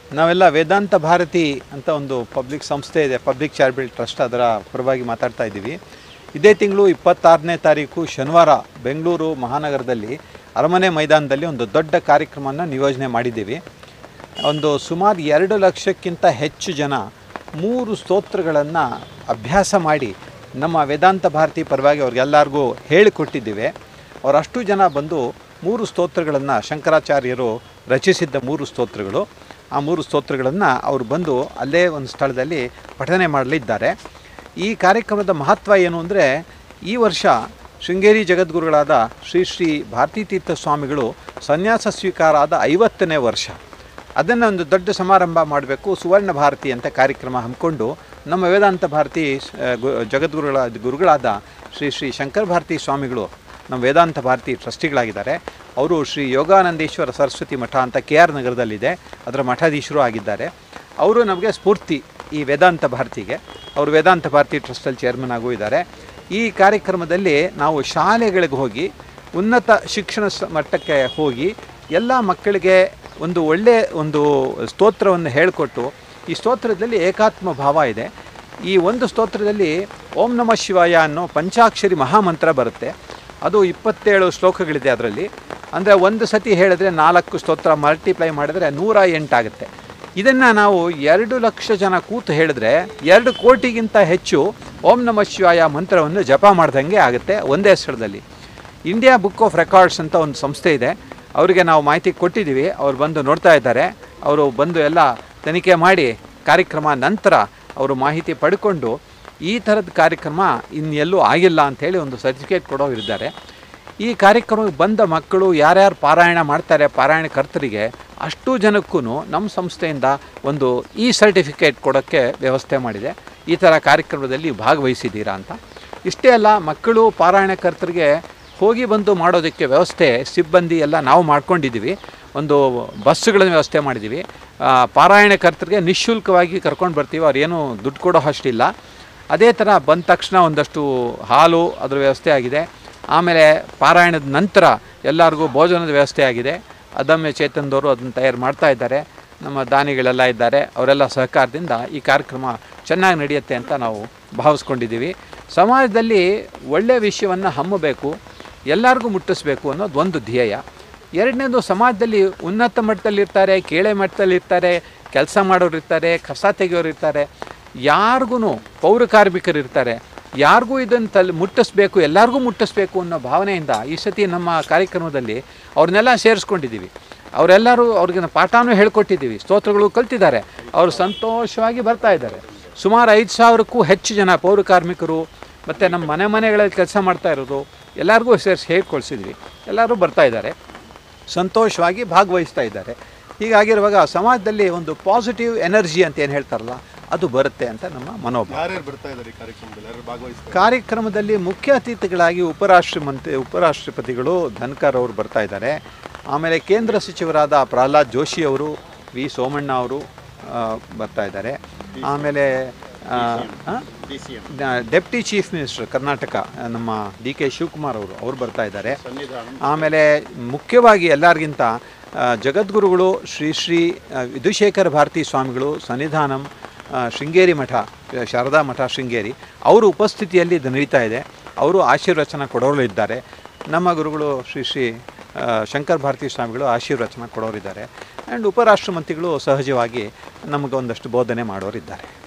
ನಾವೆಲ್ಲ ವೇದಾಂತ ಭಾರತಿ ಅಂತ ಒಂದು ಪಬ್ಲಿಕ್ ಸಂಸ್ಥೆ ಇದೆ ಪಬ್ಲಿಕ್ ಚಾರಿಟಬಲ್ ಟ್ರಸ್ಟ್ ಅದರ ಪರವಾಗಿ ಮಾತಾಡ್ತಾ ಇದ್ದೀವಿ ಇದೇ ತಿಂಗಳು ಇಪ್ಪತ್ತಾರನೇ ತಾರೀಕು ಶನಿವಾರ ಬೆಂಗಳೂರು ಮಹಾನಗರದಲ್ಲಿ ಅರಮನೆ ಮೈದಾನದಲ್ಲಿ ಒಂದು ದೊಡ್ಡ ಕಾರ್ಯಕ್ರಮನ ನಿಯೋಜನೆ ಮಾಡಿದ್ದೀವಿ ಒಂದು ಸುಮಾರು ಎರಡು ಲಕ್ಷಕ್ಕಿಂತ ಹೆಚ್ಚು ಜನ ಮೂರು ಸ್ತೋತ್ರಗಳನ್ನು ಅಭ್ಯಾಸ ಮಾಡಿ ನಮ್ಮ ವೇದಾಂತ ಭಾರತಿ ಪರವಾಗಿ ಅವ್ರಿಗೆಲ್ಲರಿಗೂ ಹೇಳಿಕೊಟ್ಟಿದ್ದೇವೆ ಅವರಷ್ಟು ಜನ ಬಂದು ಮೂರು ಸ್ತೋತ್ರಗಳನ್ನು ಶಂಕರಾಚಾರ್ಯರು ರಚಿಸಿದ್ದ ಮೂರು ಸ್ತೋತ್ರಗಳು ಆ ಮೂರು ಸ್ತೋತ್ರಗಳನ್ನು ಅವರು ಬಂದು ಅಲ್ಲೇ ಒಂದು ಸ್ಥಳದಲ್ಲಿ ಪಠನೆ ಮಾಡಲಿದ್ದಾರೆ ಈ ಕಾರ್ಯಕ್ರಮದ ಮಹತ್ವ ಏನು ಅಂದರೆ ಈ ವರ್ಷ ಶೃಂಗೇರಿ ಜಗದ್ಗುರುಗಳಾದ ಶ್ರೀ ಶ್ರೀ ಭಾರತೀ ತೀರ್ಥ ಸ್ವಾಮಿಗಳು ಸನ್ಯಾಸ ಸ್ವೀಕಾರ ಆದ ಐವತ್ತನೇ ವರ್ಷ ಅದನ್ನು ಒಂದು ದೊಡ್ಡ ಸಮಾರಂಭ ಮಾಡಬೇಕು ಸುವರ್ಣ ಭಾರತಿ ಅಂತ ಕಾರ್ಯಕ್ರಮ ಹಮ್ಮಿಕೊಂಡು ನಮ್ಮ ವೇದಾಂತ ಭಾರತಿ ಆ, ಗು ಜಗದ್ಗುರುಗಳ ಗುರುಗಳಾದ ಶ್ರೀ ಶ್ರೀ ಶಂಕರ ಭಾರತಿ ಸ್ವಾಮಿಗಳು ನಮ್ಮ ವೇದಾಂತ ಭಾರತಿ ಟ್ರಸ್ಟಿಗಳಾಗಿದ್ದಾರೆ ಅವರು ಶ್ರೀ ಯೋಗಾನಂದೇಶ್ವರ ಸರಸ್ವತಿ ಮಠ ಅಂತ ಕೆ ಆರ್ ನಗರದಲ್ಲಿದೆ ಅದರ ಮಠಾಧೀಶರು ಆಗಿದ್ದಾರೆ ಅವರು ನಮಗೆ ಸ್ಫೂರ್ತಿ ಈ ವೇದಾಂತ ಭಾರತಿಗೆ ಅವರು ವೇದಾಂತ ಭಾರತಿ ಟ್ರಸ್ಟಲ್ಲಿ ಚೇರ್ಮನ್ ಆಗೂ ಇದ್ದಾರೆ ಈ ಕಾರ್ಯಕ್ರಮದಲ್ಲಿ ನಾವು ಶಾಲೆಗಳಿಗೆ ಹೋಗಿ ಉನ್ನತ ಶಿಕ್ಷಣ ಸ- ಮಟ್ಟಕ್ಕೆ ಹೋಗಿ ಎಲ್ಲ ಮಕ್ಕಳಿಗೆ ಒಂದು ಒಳ್ಳೆಯ ಒಂದು ಸ್ತೋತ್ರವನ್ನು ಹೇಳಿಕೊಟ್ಟು ಈ ಸ್ತೋತ್ರದಲ್ಲಿ ಏಕಾತ್ಮ ಭಾವ ಇದೆ ಈ ಒಂದು ಸ್ತೋತ್ರದಲ್ಲಿ ಓಂ ನಮಃ ಶಿವಾಯ ಅನ್ನೋ ಪಂಚಾಕ್ಷರಿ ಮಹಾಮಂತ್ರ ಬರುತ್ತೆ ಅದು ಇಪ್ಪತ್ತೇಳು ಶ್ಲೋಕಗಳಿದೆ ಅದರಲ್ಲಿ ಅಂದರೆ ಒಂದು ಸತಿ ಹೇಳಿದ್ರೆ ನಾಲ್ಕು ಸ್ತೋತ್ರ ಮಲ್ಟಿಪ್ಲೈ ಮಾಡಿದ್ರೆ ನೂರ ಎಂಟಾಗುತ್ತೆ ಇದನ್ನು ನಾವು ಎರಡು ಲಕ್ಷ ಜನ ಕೂತು ಹೇಳಿದ್ರೆ ಎರಡು ಕೋಟಿಗಿಂತ ಹೆಚ್ಚು ಓಂ ನಮಃ ಶಿವಾಯ ಮಂತ್ರವನ್ನು ಜಪ ಮಾಡ್ದಂಗೆ ಆಗುತ್ತೆ ಒಂದೇ ಸ್ಥಳದಲ್ಲಿ ಇಂಡಿಯಾ ಬುಕ್ ಆಫ್ ರೆಕಾರ್ಡ್ಸ್ ಅಂತ ಒಂದು ಸಂಸ್ಥೆ ಇದೆ ಅವರಿಗೆ ನಾವು ಮಾಹಿತಿ ಕೊಟ್ಟಿದ್ದೀವಿ ಅವ್ರು ಬಂದು ನೋಡ್ತಾ ಇದ್ದಾರೆ ಅವರು ಬಂದು ಎಲ್ಲ ತನಿಖೆ ಮಾಡಿ ಕಾರ್ಯಕ್ರಮ ನಂತರ ಅವರು ಮಾಹಿತಿ ಪಡ್ಕೊಂಡು ಈ ಥರದ ಕಾರ್ಯಕ್ರಮ ಇನ್ನೆಲ್ಲೂ ಆಗಿಲ್ಲ ಅಂಥೇಳಿ ಒಂದು ಸರ್ಟಿಫಿಕೇಟ್ ಕೊಡೋರು ಇದ್ದಾರೆ ಈ ಕಾರ್ಯಕ್ರಮಕ್ಕೆ ಬಂದ ಮಕ್ಕಳು ಯಾರ್ಯಾರು ಪಾರಾಯಣ ಮಾಡ್ತಾರೆ ಪಾರಾಯಣ ಕರ್ತರಿಗೆ ಅಷ್ಟು ಜನಕ್ಕೂ ನಮ್ಮ ಸಂಸ್ಥೆಯಿಂದ ಒಂದು ಈ ಸರ್ಟಿಫಿಕೇಟ್ ಕೊಡೋಕ್ಕೆ ವ್ಯವಸ್ಥೆ ಮಾಡಿದೆ ಈ ಥರ ಕಾರ್ಯಕ್ರಮದಲ್ಲಿ ಭಾಗವಹಿಸಿದ್ದೀರಾ ಅಂತ ಇಷ್ಟೇ ಅಲ್ಲ ಮಕ್ಕಳು ಪಾರಾಯಣಕರ್ತರಿಗೆ ಹೋಗಿ ಬಂದು ಮಾಡೋದಕ್ಕೆ ವ್ಯವಸ್ಥೆ ಸಿಬ್ಬಂದಿ ಎಲ್ಲ ನಾವು ಮಾಡ್ಕೊಂಡಿದ್ದೀವಿ ಒಂದು ಬಸ್ಸುಗಳನ್ನು ವ್ಯವಸ್ಥೆ ಮಾಡಿದ್ದೀವಿ ಆ, ಪಾರಾಯಣಕರ್ತರಿಗೆ ನಿಶ್ಶುಲ್ಕವಾಗಿ ಕರ್ಕೊಂಡು ಬರ್ತೀವಿ ಅವ್ರು ಏನೂ ದುಡ್ಡು ಕೊಡೋ ಅಷ್ಟಿಲ್ಲ ಅದೇ ಥರ ಬಂದ ತಕ್ಷಣ ಒಂದಷ್ಟು ಹಾಲು ಅದರ ವ್ಯವಸ್ಥೆ ಆಗಿದೆ ಆಮೇಲೆ ಪಾರಾಯಣದ ನಂತರ ಎಲ್ಲರಿಗೂ ಭೋಜನದ ವ್ಯವಸ್ಥೆ ಆಗಿದೆ ಅದಮ್ಯ ಚೇತನದವರು ಅದನ್ನು ತಯಾರು ಮಾಡ್ತಾ ಇದ್ದಾರೆ ನಮ್ಮ ದಾನಿಗಳೆಲ್ಲ ಇದ್ದಾರೆ ಅವರೆಲ್ಲ ಸಹಕಾರದಿಂದ ಈ ಕಾರ್ಯಕ್ರಮ ಚೆನ್ನಾಗಿ ನಡೆಯುತ್ತೆ ಅಂತ ನಾವು ಭಾವಿಸ್ಕೊಂಡಿದ್ದೀವಿ ಸಮಾಜದಲ್ಲಿ ಒಳ್ಳೆಯ ವಿಷಯವನ್ನು ಹಮ್ಮಬೇಕು ಎಲ್ಲರಿಗೂ ಮುಟ್ಟಿಸ್ಬೇಕು ಅನ್ನೋದು ಒಂದು ಧ್ಯೇಯ ಎರಡನೇದು ಸಮಾಜದಲ್ಲಿ ಉನ್ನತ ಮಟ್ಟದಲ್ಲಿರ್ತಾರೆ ಕೇಳೆ ಮಟ್ಟದಲ್ಲಿರ್ತಾರೆ ಕೆಲಸ ಮಾಡೋರು ಇರ್ತಾರೆ ಕಸ ತೆಗೆಯೋರು ಇರ್ತಾರೆ ಯಾರಿಗೂ ಪೌರ ಕಾರ್ಮಿಕರು ಇರ್ತಾರೆ ಯಾರಿಗೂ ಇದನ್ನು ತಲೆ ಮುಟ್ಟಿಸ್ಬೇಕು ಎಲ್ಲರಿಗೂ ಮುಟ್ಟಿಸ್ಬೇಕು ಅನ್ನೋ ಭಾವನೆಯಿಂದ ಈ ಸತಿ ನಮ್ಮ ಕಾರ್ಯಕ್ರಮದಲ್ಲಿ ಅವ್ರನ್ನೆಲ್ಲ ಸೇರಿಸ್ಕೊಂಡಿದ್ದೀವಿ ಅವರೆಲ್ಲರೂ ಅವ್ರಿಗೆ ನಾವು ಪಾಠನೂ ಹೇಳ್ಕೊಟ್ಟಿದ್ದೀವಿ ಸ್ತೋತ್ರಗಳು ಕಲ್ತಿದ್ದಾರೆ ಅವರು ಸಂತೋಷವಾಗಿ ಬರ್ತಾ ಇದ್ದಾರೆ ಸುಮಾರು ಐದು ಸಾವಿರಕ್ಕೂ ಹೆಚ್ಚು ಜನ ಪೌರ ಕಾರ್ಮಿಕರು ಮತ್ತು ನಮ್ಮ ಮನೆ ಮನೆಗಳಲ್ಲಿ ಕೆಲಸ ಮಾಡ್ತಾ ಇರೋರು ಎಲ್ಲರಿಗೂ ಸೇರಿಸಿ ಹೇಳ್ಕೊಳ್ಸಿದ್ವಿ ಎಲ್ಲರೂ ಬರ್ತಾ ಇದ್ದಾರೆ ಸಂತೋಷವಾಗಿ ಭಾಗವಹಿಸ್ತಾ ಇದ್ದಾರೆ ಹೀಗಾಗಿರುವಾಗ ಸಮಾಜದಲ್ಲಿ ಒಂದು ಪಾಸಿಟಿವ್ ಎನರ್ಜಿ ಅಂತ ಏನು ಹೇಳ್ತಾರಲ್ಲ ಅದು ಬರುತ್ತೆ ಅಂತ ನಮ್ಮ ಮನೋಭಾವ ಯಾರ್ಯಾರು ಬರ್ತಾ ಇದ್ದಾರೆ ಈ ಕಾರ್ಯಕ್ರಮದಲ್ಲಿ ಯಾರು ಭಾಗವಹಿಸ್ತಾರೆ ಕಾರ್ಯಕ್ರಮದಲ್ಲಿ ಮುಖ್ಯ ಅತಿಥಿಗಳಾಗಿ ಉಪರಾಷ್ಟ್ರಮಂತ್ರಿ ಉಪರಾಷ್ಟ್ರಪತಿಗಳು ಧನ್ಕರ್ ಅವರು ಬರ್ತಾ ಇದ್ದಾರೆ ಆಮೇಲೆ ಕೇಂದ್ರ ಸಚಿವರಾದ ಪ್ರಹ್ಲಾದ್ ಜೋಶಿ ಅವರು ವಿ ಸೋಮಣ್ಣ ಅವರು ಆ, ಬರ್ತಾ ಇದ್ದಾರೆ ಆಮೇಲೆ ಆ, ಆ? ಡಿ ಸಿ ಎಂ ಡ- ಡೆಪ್ಟಿ ಚೀಫ್ ಮಿನಿಸ್ಟರ್ ಕರ್ನಾಟಕ ಆ, ನಮ್ಮ ಡಿ ಕೆ ಶಿವಕುಮಾರ್ ಅವರು ಅವ್ರು ಬರ್ತಾ ಇದ್ದಾರೆ ಸನ್ನಿಧಾನ ಆಮೇಲೆ ಮುಖ್ಯವಾಗಿ ಎಲ್ಲರಿಗಿಂತ ಆ, ಜಗದ್ಗುರುಗಳು ಶ್ರೀ ಶ್ರೀ ಆ, ವಿಧುಶೇಖರ ಭಾರತಿ ಸ್ವಾಮಿಗಳು ಸನ್ನಿಧಾನಂ ಆ, ಶೃಂಗೇರಿ ಮಠ ಆ, ಶಾರದಾ ಮಠ ಶೃಂಗೇರಿ ಅವರ ಉಪಸ್ಥಿತಿಯಲ್ಲಿ ಇದು ನಡೀತಾ ಇದೆ ಅವರು ಆಶೀರ್ವಚನ ಕೊಡೋರು ಇದ್ದಾರೆ ನಮ್ಮ ಗುರುಗಳು ಶ್ರೀ ಶ್ರೀ ಆ, ಶಂಕರ್ ಭಾರತಿ ಸ್ವಾಮಿಗಳು ಆಶೀರ್ವಚನ ಕೊಡೋರಿದ್ದಾರೆ ಆ್ಯಂಡ್ ಉಪರಾಷ್ಟ್ರಮಂತ್ರಿಗಳು ಸಹಜವಾಗಿ ನಮಗೆ ಒಂದಷ್ಟು ಬೋಧನೆ ಮಾಡೋರಿದ್ದಾರೆ